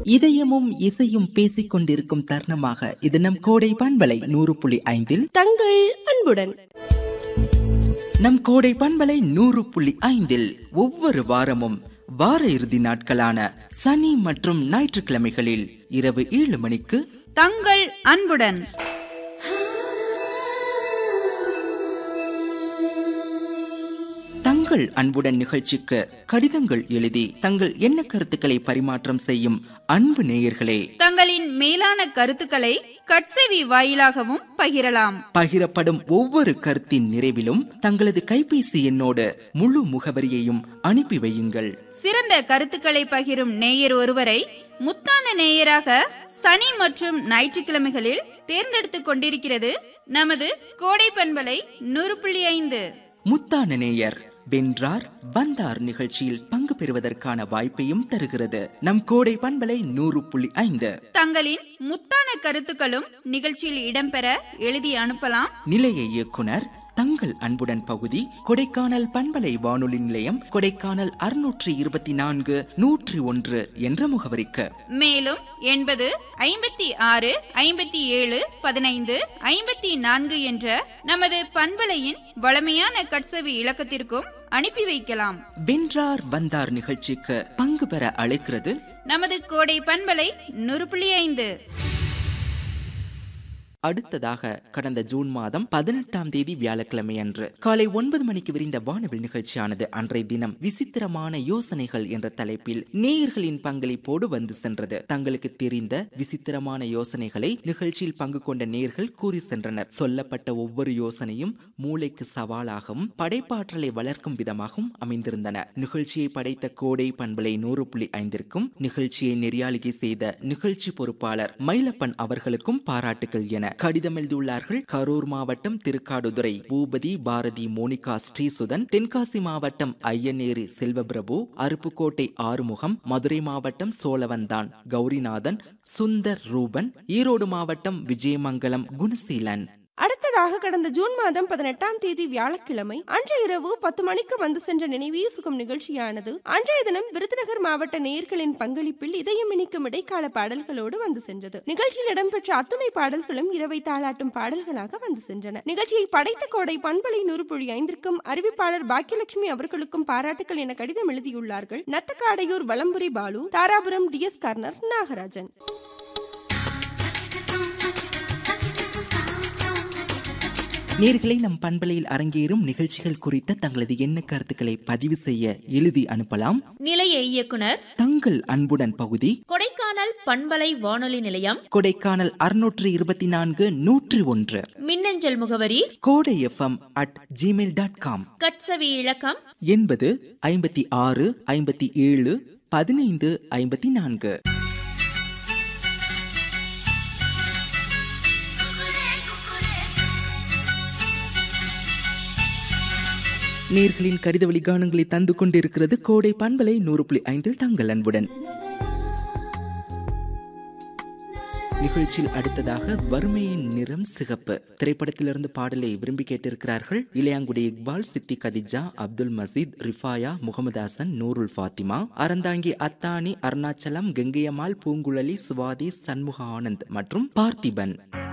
இதயமும் இசையும் பேசிக் கொண்டிருக்கும் தருணமாக இது நம் கோடை பண்பலை நூறு புள்ளி ஐந்தில் தங்கள் அன்புடன் நம் கோடை பண்பலை நூறு புள்ளி ஐந்தில் ஒவ்வொரு வாரமும் வார இறுதி நாட்களான சனி மற்றும் ஞாயிற்றுக்கிழமைகளில் இரவு ஏழு மணிக்கு தங்கள் அன்புடன் தங்கள் அன்புடன் நிகழ்ச்சிக்கு கடிதங்கள் எழுதி தங்கள் எண்ண கருத்துக்களை பரிமாற்றம் செய்யும் அன்பு நேயர்களே தங்களின் மேலான கருத்துக்களை கட்செவி வாயிலாகவும் பகிரலாம் பகிரப்படும் ஒவ்வொரு கருத்தின் நிறைவிலும் தங்களது கைபேசி எண்ணோடு முழு முகவரியையும் அனுப்பி வையுங்கள் சிறந்த கருத்துக்களை பகிரும் நேயர் ஒருவரை முத்தான நேயராக சனி மற்றும் ஞாயிற்றுக்கிழமைகளில் தேர்ந்தெடுத்துக் கொண்டிருக்கிறது நமது கோடை பண்பலை நூறு புள்ளி ஐந்து முத்தான நேயர் வென்றார் வந்தார் நிகழ்ச்சியில் பங்கு பெறுவதற்கான வாய்ப்பையும் தருகிறது நம் கோடை பண்பலை நூறு புள்ளி ஐந்து தங்களின் முத்தான கருத்துக்களும் நிகழ்ச்சியில் இடம்பெற எழுதி அனுப்பலாம் நிலைய இயக்குனர் தங்கள் அன்புடன் பகுதி கொடைக்கானல் பண்பலை வானொலி நிலையம் கொடைக்கானல் அறுநூற்றி இருபத்தி நான்கு நூற்றி ஒன்று என்ற முகவரிக்கு மேலும் எண்பது ஐம்பத்தி ஆறு ஐம்பத்தி ஏழு பதினைந்து ஐம்பத்தி நான்கு என்ற நமது பண்பலையின் வளமையான கட்சவி இலக்கத்திற்கும் அனுப்பி வைக்கலாம் வென்றார் வந்தார் நிகழ்ச்சிக்கு பங்கு பெற அழைக்கிறது நமது கோடை பண்பலை நூறு புள்ளி ஐந்து அடுத்ததாக கடந்த ஜூன் மாதம் பதினெட்டாம் தேதி வியாழக்கிழமை அன்று காலை ஒன்பது மணிக்கு விரிந்த வானவில் நிகழ்ச்சியானது அன்றைய தினம் விசித்திரமான யோசனைகள் என்ற தலைப்பில் நேயர்களின் பங்களிப்போடு வந்து சென்றது தங்களுக்கு தெரிந்த விசித்திரமான யோசனைகளை நிகழ்ச்சியில் பங்கு கொண்ட நேயர்கள் கூறி சென்றனர் சொல்லப்பட்ட ஒவ்வொரு யோசனையும் மூளைக்கு சவாலாகவும் படைப்பாற்றலை வளர்க்கும் விதமாகவும் அமைந்திருந்தன நிகழ்ச்சியை படைத்த கோடை பண்பலை நூறு புள்ளி ஐந்திற்கும் நிகழ்ச்சியை நெறியாளிகை செய்த நிகழ்ச்சி பொறுப்பாளர் மயிலப்பன் அவர்களுக்கும் பாராட்டுகள் என கடிதம் எழுதியுள்ளார்கள் கரூர் மாவட்டம் திருக்காடுதுறை பூபதி பாரதி மோனிகா ஸ்ரீசுதன் தென்காசி மாவட்டம் ஐயனேரி செல்வபிரபு அருப்புக்கோட்டை ஆறுமுகம் மதுரை மாவட்டம் சோழவந்தான் கௌரிநாதன் சுந்தர் ரூபன் ஈரோடு மாவட்டம் விஜயமங்கலம் குணசீலன் அடுத்ததாக கடந்த ஜூன் மாதம் பதினெட்டாம் தேதி வியாழக்கிழமை அன்றைய இரவு பத்து மணிக்கு வந்து சென்ற நினைவே சுகம் நிகழ்ச்சியானது அன்றைய தினம் விருதுநகர் மாவட்ட நேயர்களின் பங்களிப்பில் இதயம் இனிக்கும் இடைக்கால பாடல்களோடு வந்து சென்றது நிகழ்ச்சியில் இடம்பெற்ற அத்துணை பாடல்களும் இரவை தாளாட்டும் பாடல்களாக வந்து சென்றன நிகழ்ச்சியை படைத்த கோடை பண்பலை நூறு புள்ளி ஐந்திற்கும் அறிவிப்பாளர் பாக்கியலட்சுமி அவர்களுக்கும் பாராட்டுகள் என கடிதம் எழுதியுள்ளார்கள் நத்தக்காடையூர் வலம்புரி பாலு தாராபுரம் டி எஸ் கர்னர் நாகராஜன் நேர்களை நம் பண்பலையில் அரங்கேறும் நிகழ்ச்சிகள் குறித்த தங்களது எண்ண கருத்துக்களை பதிவு செய்ய எழுதி அனுப்பலாம் நிலைய இயக்குனர் தங்கள் அன்புடன் பகுதி கொடைக்கானல் பண்பலை வானொலி நிலையம் கொடைக்கானல் அறுநூற்றி இருபத்தி நான்கு நூற்றி ஒன்று மின்னஞ்சல் முகவரி Kodai FM at Gmail dot com கட்சவி இலக்கம் எண்பது ஐம்பத்தி ஆறு ஐம்பத்தி ஏழு பதினைந்து ஐம்பத்தி நான்கு நேர்களின் கடித வழிகாணங்களை தந்து கொண்டிருக்கிறது கோடை பண்பலை நூறு புள்ளி ஐந்தில் தங்கள் அன்புடன் நிகழ்ச்சியில் அடுத்ததாக வறுமையின் நிறம் சிகப்பு திரைப்படத்திலிருந்து பாடலை விரும்பி கேட்டிருக்கிறார்கள் இளையாங்குடி இக்பால் சித்தி கதிஜா அப்துல் மசீத் ரிஃபாயா முகமது ஹசன் நூருல் ஃபாத்திமா அறந்தாங்கி அத்தானி அருணாச்சலம் கெங்கையம்மாள் பூங்குழலி சுவாதி சண்முக ஆனந்த் மற்றும் பார்த்திபன்